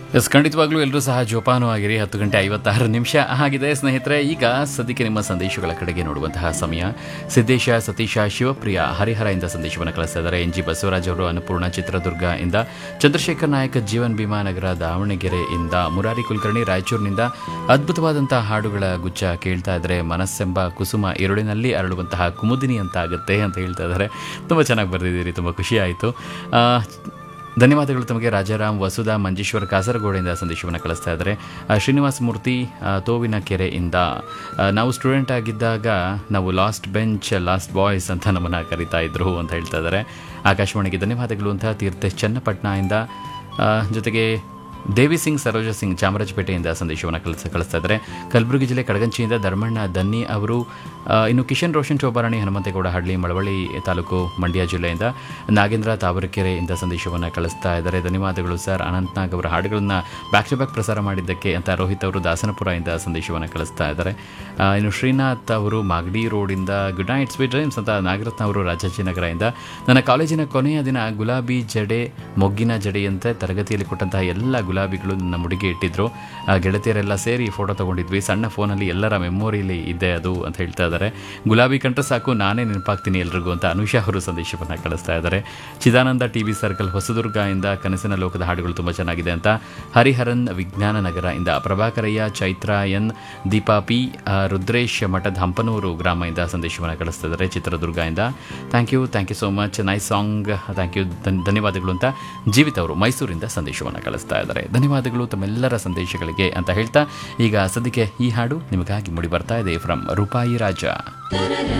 S ಖಂಡಿತವಾಗ್ಲೂ ಎಲ್ಲರೂ ಸಹ ಜೋಪಾನವಾಗಿರಿ ಹತ್ತು ಗಂಟೆ ಐವತ್ತಾರು ನಿಮಿಷ ಆಗಿದೆ ಸ್ನೇಹಿತರೆ ಈಗ ಸದ್ಯಕ್ಕೆ ನಿಮ್ಮ ಸಂದೇಶಗಳ ಕಡೆಗೆ ನೋಡುವಂತಹ ಸಮಯ ಸಿದ್ದೇಶ ಸತೀಶ ಶಿವಪ್ರಿಯ ಹರಿಹರ ಇಂದ ಸಂದೇಶವನ್ನು ಕಳಿಸ್ತಾ ಇದ್ದಾರೆ ಎನ್ ಜಿ ಬಸವರಾಜ್ ಅವರು ಅನ್ನಪೂರ್ಣ ಚಿತ್ರದುರ್ಗ ಇಂದ ಚಂದ್ರಶೇಖರ್ ನಾಯಕ್ ಜೀವನ್ ಭೀಮಾ ನಗರ ದಾವಣಗೆರೆಯಿಂದ ಮುರಾರಿ ಕುಲಕರ್ಣಿ ರಾಯಚೂರಿನಿಂದ ಅದ್ಭುತವಾದಂತಹ ಹಾಡುಗಳ ಗುಚ್ಛ ಕೇಳ್ತಾ ಇದ್ರೆ ಮನಸ್ಸೆಂಬ ಕುಸುಮ ഇരുಳಿನಲ್ಲಿ ಅರಳುವಂತಹ ಕುಮುದಿನಿ ಅಂತ ಆಗುತ್ತೆ ಅಂತ ಹೇಳ್ತಾ ಇದ್ದಾರೆ ತುಂಬ ಚೆನ್ನಾಗಿ ಬರೆದಿದ್ದೀರಿ ತುಂಬ ಖುಷಿ ಆಯಿತು ಧನ್ಯವಾದಗಳು ತಮಗೆ ರಾಜಾರಾಮ್ ವಸುಧಾ ಮಂಜೇಶ್ವರ್ ಕಾಸರಗೋಡಿಂದ ಸಂದೇಶವನ್ನು ಕಳಿಸ್ತಾ ಇದ್ದಾರೆ ಆ, ಶ್ರೀನಿವಾಸ ಮೂರ್ತಿ ಆ, ತೋವಿನ ಕೆರೆಯಿಂದ ಆ, ನಾವು ಸ್ಟೂಡೆಂಟ್ ಆಗಿದ್ದಾಗ ನಾವು ಲಾಸ್ಟ್ ಬೆಂಚ್ ಲಾಸ್ಟ್ ಬಾಯ್ಸ್ ಅಂತ ನಮ್ಮನ್ನು ಕರಿತಾ ಇದ್ರು ಅಂತ ಹೇಳ್ತಾ ಇದ್ದಾರೆ ಆಕಾಶವಾಣಿಗೆ ಧನ್ಯವಾದಗಳು ಅಂತ ತೀರ್ಥೇಶ್ ಚನ್ನಪಟ್ಟಣದಿಂದ ಆ, ಜೊತೆಗೆ ದೇವಿ ಸಿಂಗ್ ಸರೋಜ ಸಿಂಗ್ ಚಾಮರಾಜಪೇಟೆಯಿಂದ ಸಂದೇಶವನ್ನು ಕಳಿಸ ಕಳಿಸ್ತಾ ಇದ್ದಾರೆ ಕಲಬುರಗಿ ಜಿಲ್ಲೆ ಕಡಗಂಚಿಯಿಂದ ಧರ್ಮಣ್ಣ ದನ್ನಿ ಅವರು ಆ, ಇನ್ನು ಕಿಶನ್ ರೋಷನ್ ಚೋಬಾರಣಿ ಹನುಮಂತೇಗೌಡ ಹಳ್ಳಿ ಮಳವಳ್ಳಿ ತಾಲೂಕು ಮಂಡ್ಯ ಜಿಲ್ಲೆಯಿಂದ ನಾಗೇಂದ್ರ ತಾವರೆಕೆರೆಯಿಂದ ಸಂದೇಶವನ್ನು ಕಳಿಸ್ತಾ ಇದ್ದಾರೆ ಧನ್ಯವಾದಗಳು ಸರ್ ಅನಂತ್ನಾಗ್ ಅವರ ಹಾಡುಗಳನ್ನು ಬ್ಯಾಕ್ ಟು ಬ್ಯಾಕ್ ಪ್ರಸಾರ ಮಾಡಿದ್ದಕ್ಕೆ ಅಂತ ರೋಹಿತ್ ಅವರು ದಾಸನಪುರದಿಂದ ಸಂದೇಶವನ್ನು ಕಳಿಸ್ತಾ ಇದ್ದಾರೆ ಆ, ಇನ್ನು ಶ್ರೀನಾಥ್ ಅವರು ಮಾಗಡಿ ರೋಡಿಂದ ಗುಡ್ ನೈಟ್ ಸ್ವೀಟ್ ಡ್ರೀಮ್ಸ್ ಅಂತ ನಾಗರತ್ನ ಅವರು ರಾಜಾಜಿನಗರದಿಂದ ನನ್ನ ಕಾಲೇಜಿನ ಕೊನೆಯ ದಿನ ಗುಲಾಬಿ ಜಡೆ ಮೊಗ್ಗಿನ ಜಡೆಯಂತೆ ತರಗತಿಯಲ್ಲಿ ಕೊಟ್ಟಂತಹ ಎಲ್ಲ ಗುಲಾಬಿಗಳು ನನ್ನ ಮುಡಿಗೆ ಇಟ್ಟಿದ್ರು ಆ ಗೆಳತಿಯರೆಲ್ಲ ಸೇರಿ ಫೋಟೋ ತಗೊಂಡಿದ್ವಿ ಸಣ್ಣ ಫೋನಲ್ಲಿ ಎಲ್ಲರ ಮೆಮೊರಿಲಿ ಇದೆ ಅದು ಅಂತ ಹೇಳ್ತಾ ಇದ್ದಾರೆ ಗುಲಾಬಿ ಕಂಡ್ರೆ ಸಾಕು ನಾನೇ ನೆನಪಾಗ್ತೀನಿ ಎಲ್ರಿಗೂ ಅಂತ ಅನುಷಾ ಅವರು ಸಂದೇಶವನ್ನು ಕಳಿಸ್ತಾ ಇದ್ದಾರೆ Chidananda T V circle Hosadurga ಇಂದ ಕನಸಿನ ಲೋಕದ ಹಾಡುಗಳು ತುಂಬ ಚೆನ್ನಾಗಿದೆ ಅಂತ ಹರಿಹರನ್ ವಿಜ್ಞಾನ ನಗರ ಇಂದ ಪ್ರಭಾಕರಯ್ಯ ಚೈತ್ರ ಎನ್ ದೀಪಾ ಪಿ ಆ, ರುದ್ರೇಶ್ ಮಠದ ಹಂಪನೂರು ಗ್ರಾಮ ಇಂದ ಸಂದೇಶವನ್ನು ಕಳಿಸ್ತಾ ಇದ್ದಾರೆ ಚಿತ್ರದುರ್ಗ ಇಂದ thank you thank you so much nice song thank you ಧನ್ಯವಾದಗಳು ಅಂತ ಜೀವಿತ್ ಅವರು ಮೈಸೂರಿಂದ ಸಂದೇಶವನ್ನು ಕಳಿಸ್ತಾ ಇದ್ದಾರೆ ಧನ್ಯವಾದಗಳು ತಮ್ಮೆಲ್ಲರ ಸಂದೇಶಗಳಿಗೆ ಅಂತ ಹೇಳ್ತಾ ಈಗ ಸದ್ಯಕ್ಕೆ ಈ ಹಾಡು ನಿಮಗಾಗಿ ಮೂಡಿ ಬರ್ತಾ ಇದೆ ಫ್ರಮ್ ರೂಪಾಯಿ ರಾಜ